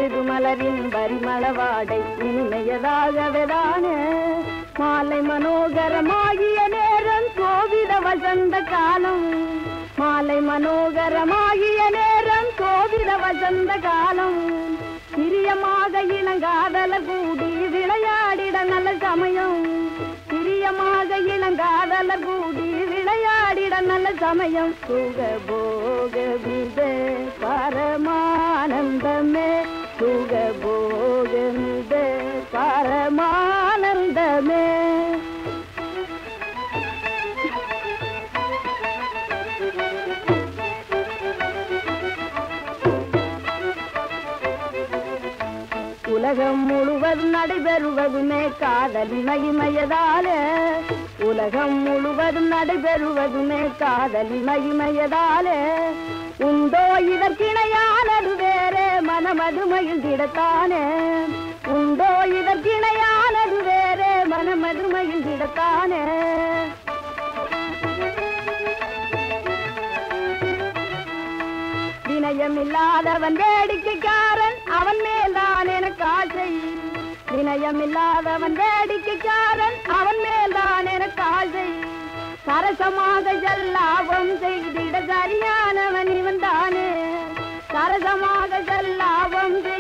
மருது மலரின் பரிமள வாடை இனிமையதாகவேதானே மாலை மனோகரமாகிய நேரம் கோவித வசந்த காலம் மாலை மனோகரமாகிய நேரம் கோவித வசந்த காலம் பிரியமாக இளங்காதல கூடி விளையாடிட நல்ல சமயம் பிரியமாக இளங்காதல கூடி விளையாடிட நல்ல சமயம் சுக போக வித பரமானந்தமே சுக போக வித பரமானந்தமே உலகம் முழுவதும் நடைபெறுவதுமே காதலி மகிமையதாலே உலகம் முழுவதும் நடைபெறுவதுமே காதலி மகிமையதாலே உண்டோ இதற்கிணையானது வேறே மனமது மகிழ்ந்திடத்தானே உண்டோ இதற்கிணையானது வேறே மனமது மகிழ்ந்திடத்தானே வினயமில்லாதவன் வேடிக்கைக்காரன் அவன் மேல்தான் எனக்கு ஆசை வினயமில்லாதவன் வேடிக்கைக்காரன் அவன் மேல்தான் எனக்கு ஆசை சரசமாக ஜல்லாபம் செய்திட சரியானவன் இவன் தானே சரசமாக ஜல்லாபம் செய்திட